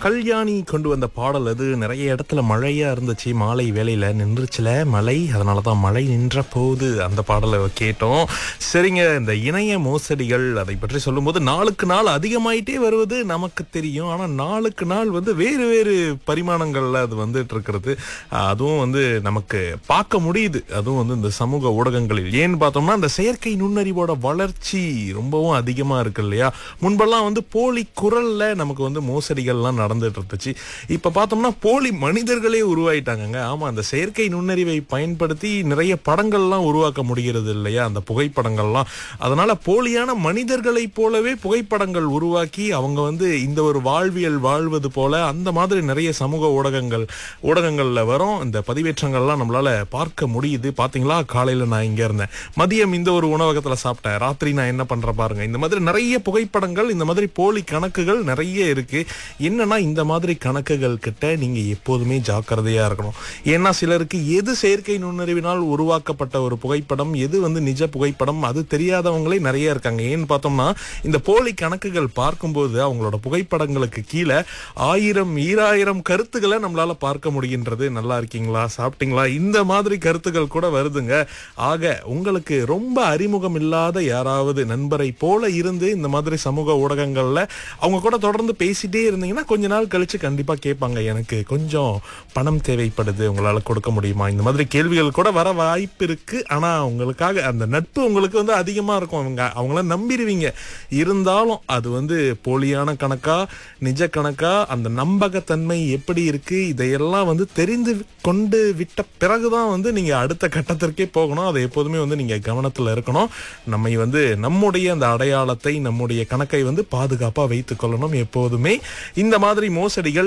கல்யாணி கொண்டு வந்த பாடல் அது நிறைய இடத்துல மழையா இருந்துச்சு மாலை வேலையில நின்றுச்சுல மழை அதனால தான் மழை நின்ற போது அந்த பாடலை கேட்டோம் சரிங்க இந்த இணைய மோசடிகள் அதை பற்றி சொல்லும்போது நாளுக்கு நாள் அதிகமாயிட்டே வருவது நமக்கு தெரியும் ஆனா நாளுக்கு நாள் வந்து வேறு வேறு பரிமாணங்கள்ல அது வந்துட்டு இருக்கிறது ஆஹ் அதுவும் வந்து நமக்கு பார்க்க முடியுது அதுவும் வந்து இந்த சமூக ஊடகங்களில் ஏன்னு பார்த்தோம்னா இந்த செயற்கை நுண்ணறிவோட வளர்ச்சி ரொம்பவும் அதிகமா இருக்கு இல்லையா முன்பெல்லாம் வந்து போலி குரல்ல நமக்கு வந்து மோசடிகள்லாம் நடந்துட்டு இருந்துச்சு இப்ப பார்த்தோம்னா போலி மனிதர்களே உருவாயிட்டாங்கங்க ஆமா அந்த செயற்கை நுண்ணறிவை பயன்படுத்தி நிறைய படங்கள்லாம் உருவாக்க முடிகிறது இல்லையா அந்த புகைப்படங்கள்லாம் அதனால போலியான மனிதர்களைப் போலவே புகைப்படங்கள் உருவாக்கி அவங்க வந்து இந்த ஒரு வாழ்வியல் வாழ்வது போல அந்த மாதிரி நிறைய சமூக ஊடகங்கள் ஊடகங்கள்ல வரும் இந்த பதிவேற்றங்கள்லாம் நம்மளால பார்க்க முடியுது பாத்தீங்களா காலையில நான் இங்க இருந்தேன் மதியம் இந்த ஒரு உணவகத்துல சாப்பிட்டேன் ராத்திரி நான் என்ன பண்றேன் பாருங்க இந்த மாதிரி நிறைய புகைப்படங்கள் இந்த மாதிரி போலி கணக்குகள் நிறைய இருக்கு என்னன்னா இந்த மாதிரி கணக்குகள் கிட்ட நீங்க எப்போதுமே ஜாக்கிரதையா இருக்கணும் ஏன்னா சிலருக்கு எது செயற்கை நுண்ணறிவினால் உருவாக்கப்பட்ட ஒரு புகைப்படம் எது வந்து நிஜ புகைப்படம் அது தெரியாதவங்களே நிறைய இருக்காங்க ஏன்னு பார்த்தோம்னா இந்த போலி கணக்குகள் பார்க்கும்போது அவங்களோட புகைப்படங்களுக்கு கீழே ஆயிரம் ஈராயிரம் கருத்துக்களை நம்மளால பார்க்க முடிகின்றது நல்லா இருக்கீங்களா சாப்பிட்டீங்களா இந்த மாதிரி கருத்துக்கள் கூட வருதுங்க ஆக உங்களுக்கு ரொம்ப அறிமுகம் இல்லாத யாராவது நண்பரை போல இருந்து இந்த மாதிரி சமூக ஊடகங்கள்ல அவங்க கூட தொடர்ந்து பேசிட்டே இருந்தீங்கன்னா கொஞ்ச நாள் கழிச்சு கண்டிப்பா கேட்பாங்க எனக்கு கொஞ்சம் பணம் தேவைப்படுது உங்களால கொடுக்க முடியுமா இந்த மாதிரி கேள்விகள் கூட வர வாய்ப்பு இருக்கு ஆனா உங்களுக்காக அந்த நட்பு உங்களுக்கு வந்து அதிகமா இருக்கும் அவங்க அவங்கள நம்பிடுவீங்க இருந்தாலும் அது வந்து போலியான கணக்கா நிஜ கணக்கா அந்த நம்பகத்தன்மை எப்படி இருக்கு இதையெல்லாம் வந்து தெரிந்து கொண்டு விட்ட பிறகுதான் வந்து நீங்க அடுத்த கட்டத்திற்கே போகணும் அதை எப்போதுமே வந்து நீங்க கவனத்துல இருக்கணும் நம்மை வந்து நம்முடைய அந்த அடையாளத்தை நம்முடைய கணக்கை வந்து பாதுகாப்பா வைத்துக் கொள்ளணும் எப்போதுமே இந்த மாதிரி மோசடிகள்